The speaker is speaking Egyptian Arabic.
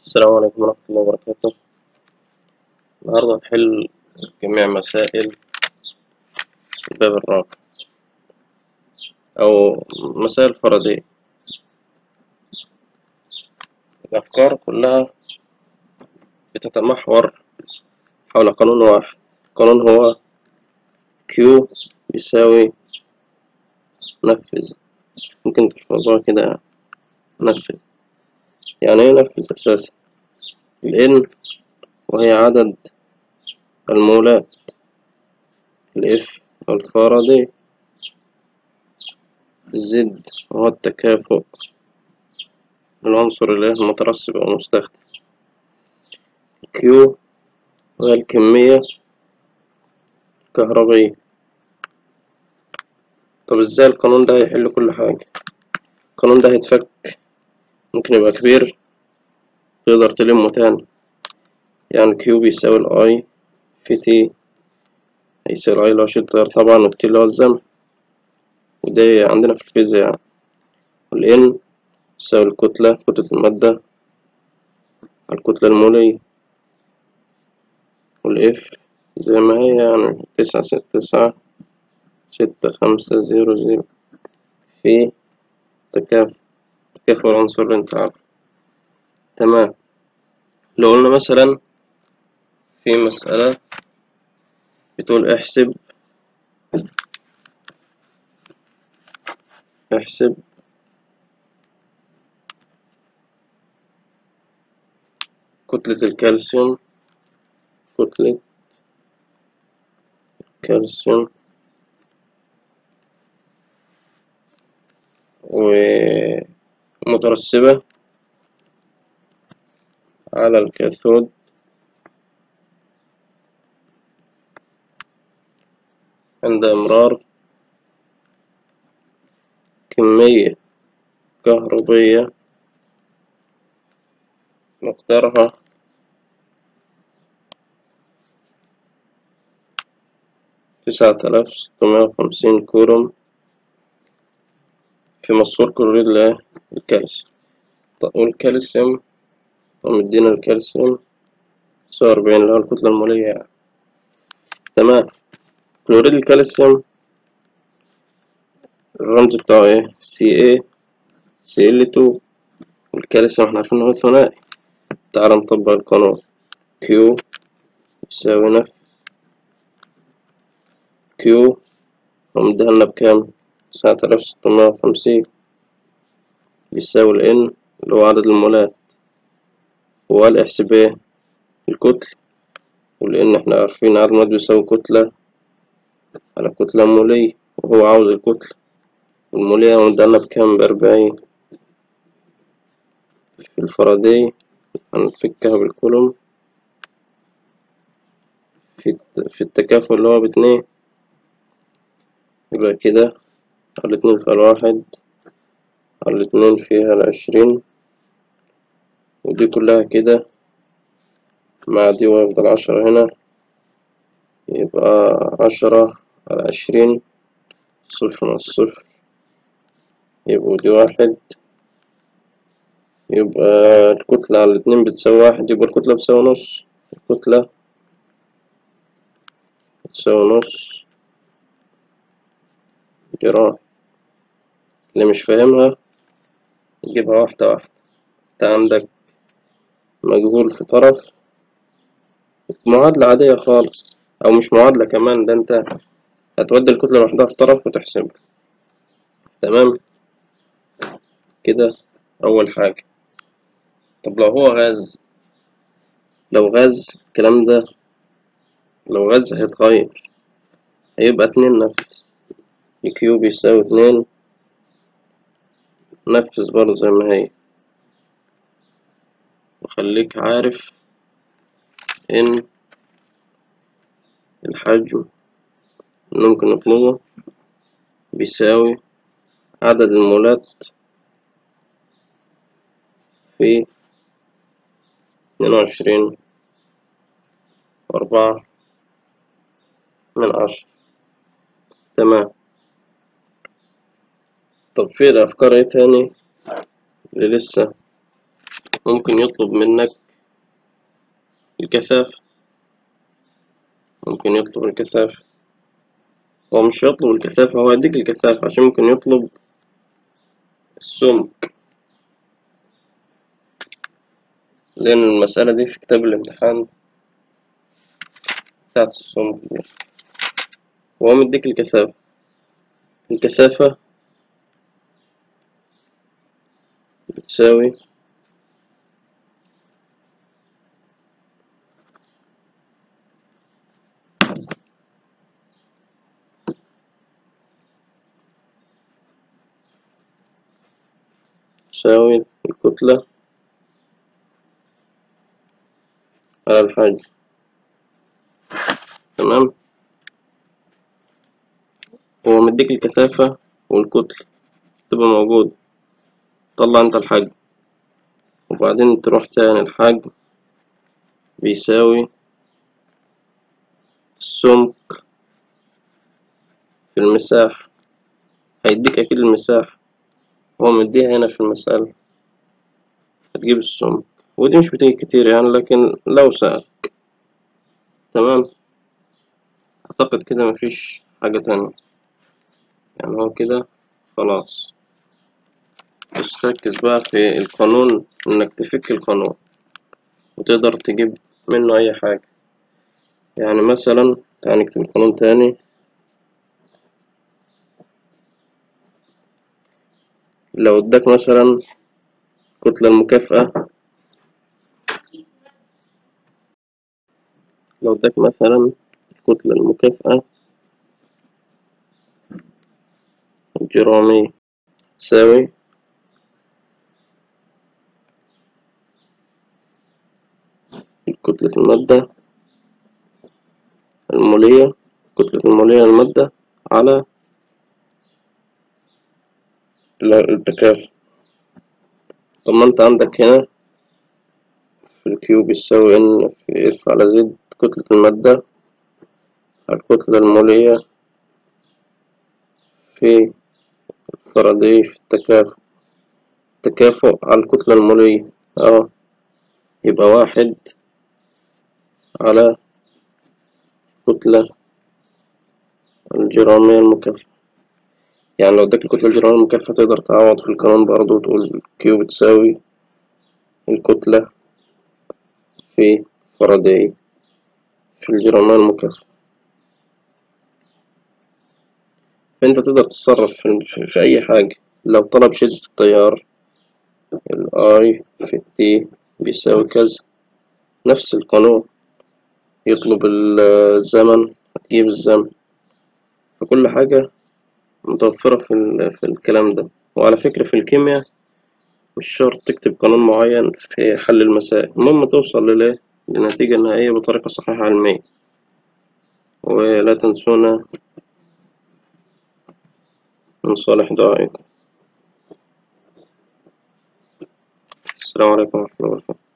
السلام عليكم ورحمة الله وبركاته النهاردة هنحل جميع مسائل الباب الرابع أو مسائل فردية الأفكار كلها بتتمحور حول قانون واحد القانون هو Q يساوي نفذ ممكن تحفظوها كده نفذ يعني ايه نفذ أساسا ال N وهي عدد المولات ال F الفاراداي الزد وهو التكافؤ العنصر اللي المترسب أو المستخدم Q وهي الكمية الكهربية طب ازاي القانون ده هيحل كل حاجة القانون ده هيتفك ممكن يبقى كبير تقدر تلمه تاني يعني كيو بيساوي الاي في تي هيساوي الاي لو شلت طبعا والتي اللي هو الزمن ودي عندنا في الفيزياء يعني والان يساوي الكتلة كتلة المادة على الكتلة المولية والاف زي ما هي يعني تسعة ستة تسعة ستة خمسة زيرو زيرو في تكافؤ تكافؤ العنصر اللي انت عارفه تمام لو قلنا مثلا في مسألة بتقول احسب احسب كتلة الكالسيوم كتلة الكالسيوم ومترسبة على الكاثود عند إمرار كمية كهربية مقدارها تسعة آلاف ستمائة وخمسين كولوم في مصفور كلوريد الكالسيوم والكالسيوم ومدينا الكالسيوم تسعة وأربعين اللي هو الكتلة المولية يعني تمام كلوريد الكالسيوم الرمز بتاعه ايه سي اي سي ال تو والكالسيوم احنا عارفين ان هو ثنائي تعالى نطبق القانون كيو يساوي نفس كيو ومديهالنا بكام تسعة آلاف ستمائة وخمسين بيساوي ال N اللي هو عدد المولات وقال احسب ايه الكتلة ولأن احنا عارفين عدد المولات بيساوي كتلة على كتلة مولية وهو عاوز الكتلة والمولية مديهالنا بكام بأربعين في الفرضية هنفكها بالكولوم في في التكافؤ اللي هو باتنين يبقى كده على اتنين فيها الواحد على اتنين فيها العشرين ودي كلها كده مع دي ويفضل عشرة هنا يبقى عشرة على عشرين صفر ناقص صفر يبقوا دي واحد يبقى الكتلة على الاتنين بتساوي واحد يبقى الكتلة بتساوي نص الكتلة بتساوي نص جرام اللي مش فاهمها جيبها واحدة واحدة انت عندك مجهول في طرف معادلة عادية خالص أو مش معادلة كمان ده انت هتودي الكتلة لوحدها في طرف وتحسبها تمام كده أول حاجة طب لو هو غاز لو غاز الكلام ده لو غاز هيتغير هيبقى اتنين نفس كيو بيساوي اتنين نفذ برضه زي ما هي وخليك عارف إن الحجم اللي ممكن نطلبه بيساوي عدد المولات في اتنين وعشرين وأربعة من عشرة تمام طب في الأفكار ايه تاني اللي لسه ممكن يطلب منك الكثافة ممكن يطلب الكثافة هو مش هيطلب الكثافة هو يديك الكثافة عشان ممكن يطلب السمك لأن المسألة دي في كتاب الامتحان بتاعت السمك دي وهو مديك الكثافة الكثافة بتساوي تساوي الكتلة على الحجم تمام هو مديك الكثافة والكتلة تبقى موجودة طلع انت الحجم وبعدين تروح تاني الحجم بيساوي السمك في المساحة هيديك أكيد المساحة هو مديها هنا في المسألة هتجيب السمك ودي مش بتيجي كتير يعني لكن لو سألك تمام أعتقد كده مفيش حاجة تانية يعني هو كده خلاص بس تركز بقى في القانون إنك تفك القانون وتقدر تجيب منه أي حاجة يعني مثلا تعال نكتب القانون تاني لو اداك مثلا كتلة المكافأة لو اداك مثلا الكتلة المكافأة الجرامية تساوي كتلة المادة المولية كتلة المولية للمادة على التكافؤ طب ما انت عندك هنا في الكيو بيساوي ان في اف على زد كتلة المادة على الكتلة المولية في الفرضية في التكافؤ التكافؤ على الكتلة المولية اه يبقى واحد على الكتلة الجرامية المكافئة يعني لو اداك الكتلة الجرامية المكافئة تقدر تعوض في القانون برضه وتقول كيو بتساوي الكتلة في فردي في الجرامية المكافئة فأنت تقدر تتصرف في, في أي حاجة لو طلب شدة التيار الآي في التي بيساوي كذا نفس القانون يطلب الزمن هتجيب الزمن فكل حاجة متوفرة في, في الكلام ده وعلى فكرة في الكيمياء مش شرط تكتب قانون معين في حل المسائل المهم توصل لليه لنتيجة نهائية بطريقة صحيحة علمية ولا تنسونا من صالح دعائكم السلام عليكم ورحمة الله وبركاته